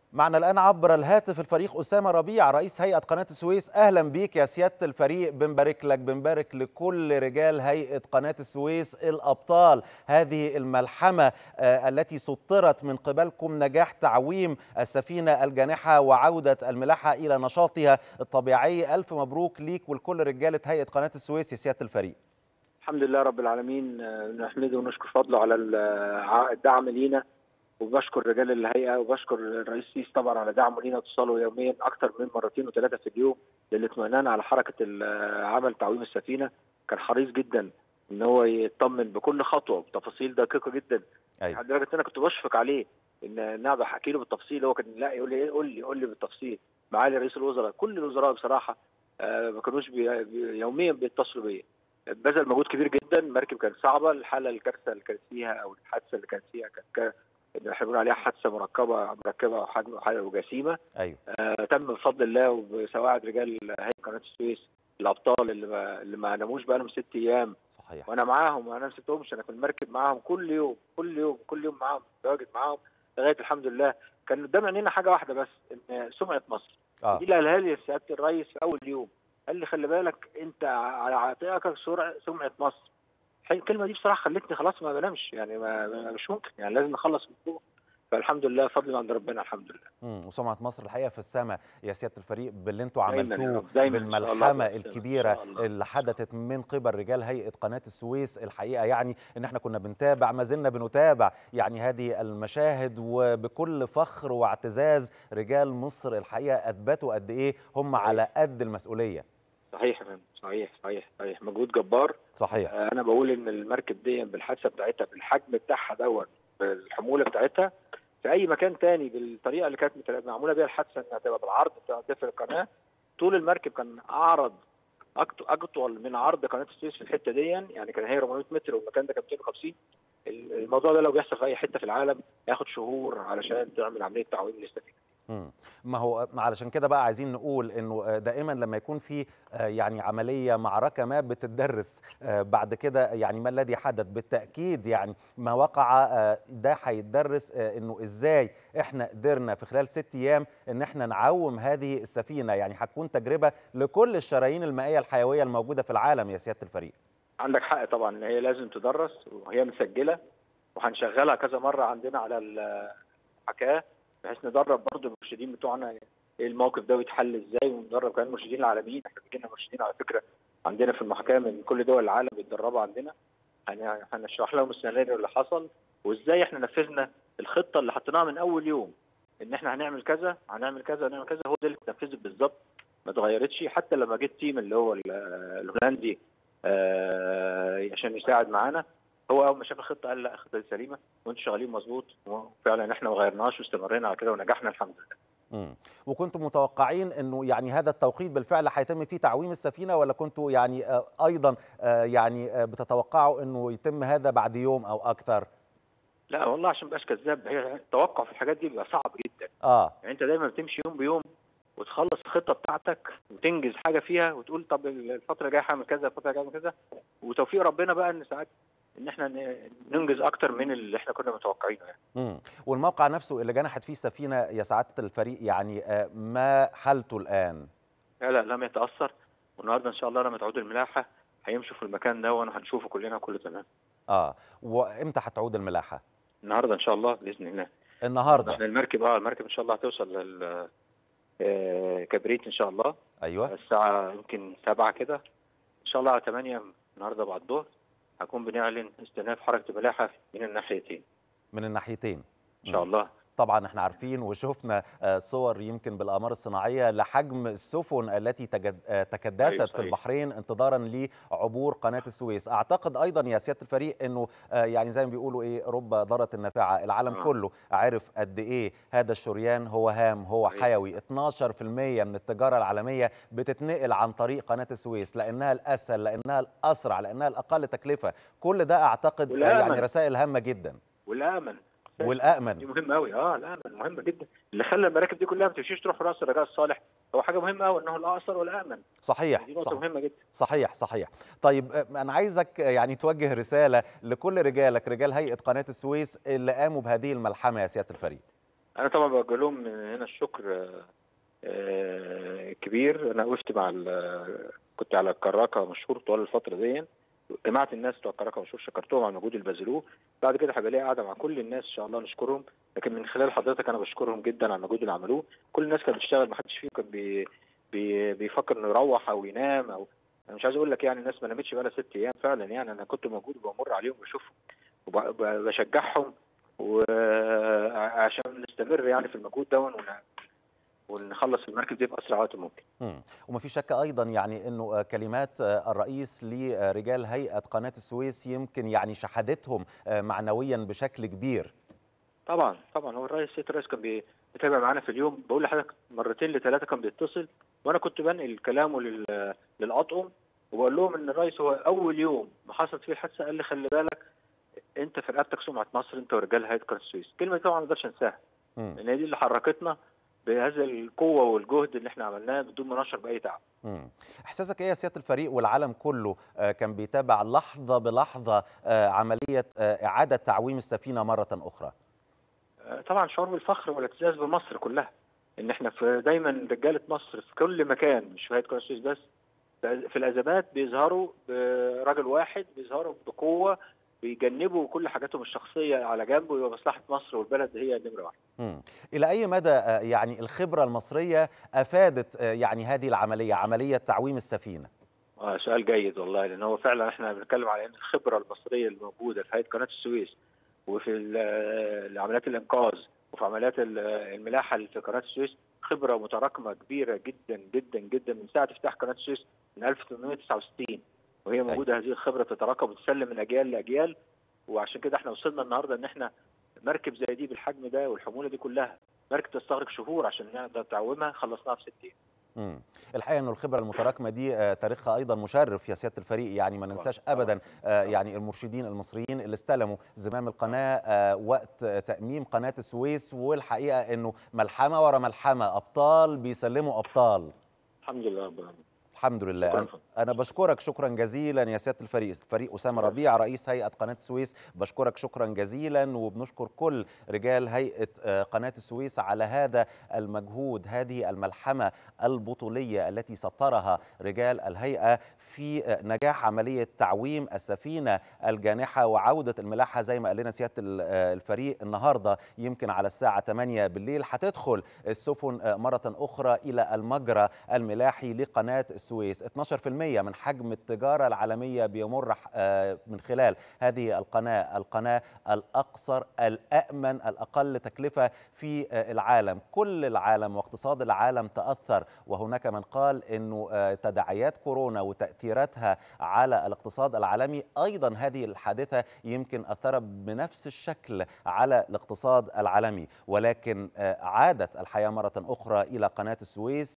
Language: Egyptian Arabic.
معنا الآن عبر الهاتف الفريق أسامة ربيع رئيس هيئة قناة السويس أهلا بيك يا سيادة الفريق بنبارك لك بنبارك لكل رجال هيئة قناة السويس الأبطال هذه الملحمة آه التي سطرت من قبلكم نجاح تعويم السفينة الجانحة وعودة الملاحة إلى نشاطها الطبيعي ألف مبروك ليك ولكل رجالة هيئة قناة السويس يا سيادة الفريق الحمد لله رب العالمين نحمده ونشكر فضله على الدعم لينا وبشكر رجال الهيئه وبشكر الرئيس سيسي طبعا على دعمه لينا اتصاله يوميا اكثر من مرتين وثلاثه في اليوم للاطمئنان على حركه عمل تعويم السفينه كان حريص جدا ان هو يطمن بكل خطوه بتفاصيل دقيقه جدا أيوة. لدرجه ان انا كنت بشفق عليه ان انا بحكي له بالتفصيل هو كان لا يقول لي قول لي قول لي بالتفصيل معالي رئيس الوزراء كل الوزراء بصراحه آه ما كانوش بي يوميا بيتصلوا بيا بذل مجهود كبير جدا المركب كانت صعبه الحاله الكارثه اللي كانت فيها او الحادثه اللي كانت فيها كانت اللي احنا بنقول عليها حادثه مركبه مركبه وحجم وجسيمه ايوه آه تم بفضل الله وبسواعد رجال هيئه قناه السويس الابطال اللي ما اللي ما ناموش بقى لهم ست ايام صحيح وانا معاهم انا ما سبتهمش انا في المركب معاهم كل يوم كل يوم كل يوم معاهم متواجد معاهم لغايه الحمد لله كان قدام عينينا حاجه واحده بس ان سمعه مصر آه. دي اللي قالها لي سياده الرئيس في اول يوم قال لي خلي بالك انت على عاتقك سمعه مصر الكلمه دي بصراحه خلتني خلاص ما بنامش يعني ما مش ممكن يعني لازم نخلص الموضوع فالحمد لله فضل عند ربنا الحمد لله امم وسمعه مصر الحقيقه في السماء يا سياده الفريق باللي انتوا دايماً يا عملتوه رب، دايماً إن شاء الله بالملحمه بإذن الله، الكبيره إن شاء الله. اللي حدثت من قبل رجال هيئه قناه السويس الحقيقه يعني ان احنا كنا بنتابع ما زلنا بنتابع يعني هذه المشاهد وبكل فخر واعتزاز رجال مصر الحقيقه اثبتوا قد ايه هم على قد المسؤوليه صحيح يا فندم، صحيح صحيح صحيح مجهود جبار صحيح آه، انا بقول ان المركب دي بالحادثه بتاعتها بالحجم بتاعها دوت بالحموله بتاعتها في اي مكان تاني بالطريقه اللي كانت متل- معموله بيها الحادثه انها تبقى بالعرض بتاع ضفر القناه طول المركب كان اعرض أكت- اطول من عرض قناه السويس في الحته دي يعني كان هي 400 متر والمكان ده كان 250 ال- الموضوع ده لو بيحصل في اي حته في العالم ياخد شهور علشان تعمل عمليه تعويم للسفينه مم. ما هو علشان كده بقى عايزين نقول انه دائما لما يكون في آه، يعني عمليه معركه ما بتدرس آه، بعد كده يعني ما الذي حدث بالتاكيد يعني ما وقع آه، ده هيتدرس آه، انه ازاي احنا قدرنا في خلال ست ايام ان احنا نعوم هذه السفينه يعني هتكون تجربه لكل الشرايين المائيه الحيويه الموجوده في العالم يا سياده الفريق عندك حق طبعا ان هي لازم تدرس وهي مسجله وهنشغلها كذا مره عندنا على الحكاه بحيث ندرب برضه المرشدين بتوعنا ايه الموقف ده ويتحل ازاي وندرب كمان المرشدين العالميين احنا بيجي لنا مرشدين على فكره عندنا في المحكمه من كل دول العالم بيتدربوا عندنا هن- هنشرح لهم السيناريو اللي حصل وازاي احنا نفذنا الخطه اللي حطيناها من اول يوم ان احنا هنعمل كذا هنعمل كذا هنعمل كذا هو ده اللي اتنفذت بالظبط ما اتغيرتش حتى لما جه التيم اللي هو ال- الهولندي آه، عشان يساعد معانا هو اول ما شاف الخطه قال لا الخطه دي سليمه وانتوا شغالين مظبوط وفعلا احنا ما غيرناش واستمرينا على كده ونجحنا الحمد لله مم. وكنتم متوقعين انه يعني هذا التوقيت بالفعل هيتم فيه تعويم السفينه ولا كنتوا يعني آه، ايضا آه، يعني آه، بتتوقعوا انه يتم هذا بعد يوم او اكثر لا والله عشان مبقاش كذاب هي التوقع في الحاجات دي بيبقى صعب جدا اه يعني انت دايما بتمشي يوم بيوم وتخلص الخطه بتاعتك وتنجز حاجه فيها وتقول طب الفتره الجايه هعمل كذا الفتره الجايه هعمل كذا وتوفيق ربنا بقى ان ساعات ان احنا ن- ننجز اكتر من اللي احنا كنا متوقعينه يعني مم. والموقع نفسه اللي جنحت فيه السفينه يا سعاده الفريق يعني آه، ما حالته الان لا لا لم يتاثر والنهارده ان شاء الله لما تعود الملاحه هيمشوا في المكان ده وهنشوفه كلنا كله تمام اه وامتى هتعود الملاحه النهارده ان شاء الله باذن الله النهارده احنا المركب اه المركب ان شاء الله هتوصل لل آه، كبريت ان شاء الله ايوه الساعة يمكن سبعة كده إن شاء الله على ثمانية النهاردة بعد الظهر هكون بنعلن استئناف حركة الملاحة من الناحيتين من الناحيتين إن شاء الله طبعا احنا عارفين وشفنا آه، صور يمكن بالاقمار الصناعيه لحجم السفن التي تجد- آه، تكدست أيوة في صحيح. البحرين انتظارا لعبور قناه السويس اعتقد ايضا يا سياده الفريق انه آه، يعني زي ما بيقولوا ايه رب ضاره النافعه العالم آه. كله عارف قد ايه هذا الشريان هو هام هو صحيح. حيوي 12% من التجاره العالميه بتتنقل عن طريق قناه السويس لانها الاسهل لانها الاسرع لانها الاقل تكلفه كل ده اعتقد آه، يعني والآمن. رسائل هامه جدا والآمن دي والامن مهمة أوي اه الآمن مهمة جدا اللي خلى المراكب دي كلها ما تمشيش تروح راس الرجاء الصالح هو حاجة مهمة أوي إنه الأقصر والآمن صحيح دي نقطة صح. مهمة جدا صحيح صحيح طيب آه، انا عايزك آه، يعني توجه رساله لكل رجالك رجال هيئه قناه السويس اللي قاموا بهذه الملحمه يا سياده الفريق انا طبعا بوجه لهم من هنا الشكر آه، كبير انا وقفت مع ال- كنت على الكراكه مشهور طوال الفتره دي جماعه الناس بتوع الكراكه مشهور شكرتهم على المجهود اللي بذلوه بعد كده هيبقى ليا قاعده مع كل الناس ان شاء الله نشكرهم لكن من خلال حضرتك انا بشكرهم جدا على المجهود اللي عملوه كل الناس كانت بتشتغل ما حدش فيهم كان بي بي بيفكر انه يروح او ينام او انا مش عايز اقول لك يعني الناس ما نامتش بقى ست ايام فعلا يعني انا كنت موجود وبمر عليهم وبشوفهم وبشجعهم وعشان نستمر يعني في المجهود ده ون- ونخلص المركب دي باسرع وقت ممكن مم. وما في شك ايضا يعني انه آه، كلمات آه، الرئيس لرجال هيئه قناه السويس يمكن يعني شحذتهم آه، معنويا بشكل كبير طبعا طبعا هو الرئيس سيد الرئيس كان بي- بيتابع معانا في اليوم بقول لحضرتك مرتين لثلاثه كان بيتصل وانا كنت بنقل كلامه لل- للاطقم وبقول لهم ان الرئيس هو اول يوم ما حصلت فيه الحادثه قال لي خلي بالك انت في رقبتك سمعه مصر انت ورجال هيئه قناه السويس الكلمه دي طبعا ما اقدرش انساها مم. لان هي دي اللي حركتنا بهذا القوه والجهد اللي احنا عملناه بدون مناشر باي تعب مم. احساسك ايه يا سياده الفريق والعالم كله آه، كان بيتابع لحظه بلحظه آه، عمليه آه، اعاده تعويم السفينه مره اخرى آه، طبعا شعور بالفخر والاعتزاز بمصر كلها ان احنا في دايما رجاله مصر في كل مكان مش في هيئه قناه السويس بس في الازمات بيظهروا برجل واحد بيظهروا بقوه بيجنبوا كل حاجاتهم الشخصيه على جنب ويبقى مصلحه مصر والبلد هي نمره واحد. مم. الى اي مدى آه، يعني الخبره المصريه افادت آه، يعني هذه العمليه عمليه تعويم السفينه آه سؤال جيد والله لان هو فعلا احنا بنتكلم على ان الخبره المصريه الموجوده في هيئه قناه السويس وفي ال- عمليات الانقاذ وفي عمليات ال- الملاحه اللي في قناه السويس خبره متراكمه كبيره جدا جدا جدا من ساعه افتتاح قناه السويس من 1869 وهي موجوده هذه الخبره تتراكم وتسلم من اجيال لاجيال وعشان كده احنا وصلنا النهارده ان احنا مركب زي دي بالحجم ده والحموله دي كلها مركب تستغرق شهور عشان نقدر تعومها خلصناها في ست ايام. مم. الحقيقه انه الخبره المتراكمه دي آه، تاريخها ايضا مشرف يا سياده الفريق يعني ما ننساش طبعاً. ابدا آه، يعني المرشدين المصريين اللي استلموا زمام القناه آه، وقت آه، تاميم قناه السويس والحقيقه انه ملحمه ورا ملحمه ابطال بيسلموا ابطال الحمد لله رب العالمين. الحمد لله شكراً. أنا- انا بشكرك شكرا جزيلا يا سياده الفريق فريق اسامه ربيع رئيس هيئه قناه السويس بشكرك شكرا جزيلا وبنشكر كل رجال هيئه آه، قناه السويس على هذا المجهود هذه الملحمه البطوليه التي سطرها رجال الهيئه في آه، نجاح عمليه تعويم السفينه الجانحه وعوده الملاحه زي ما قال لنا سياده ال- آه، الفريق النهارده يمكن على الساعه 8 بالليل هتدخل السفن آه، مره اخرى الى المجرى الملاحي لقناه السويس 12% من حجم التجاره العالميه بيمر آه، من خلال هذه القناه القناه الاقصر الامن الاقل تكلفه في آه، العالم كل العالم واقتصاد العالم تاثر وهناك من قال انه آه، تداعيات كورونا وتاثيراتها على الاقتصاد العالمي ايضا هذه الحادثه يمكن اثرت بنفس الشكل على الاقتصاد العالمي ولكن آه، عادت الحياه مره اخرى الى قناه السويس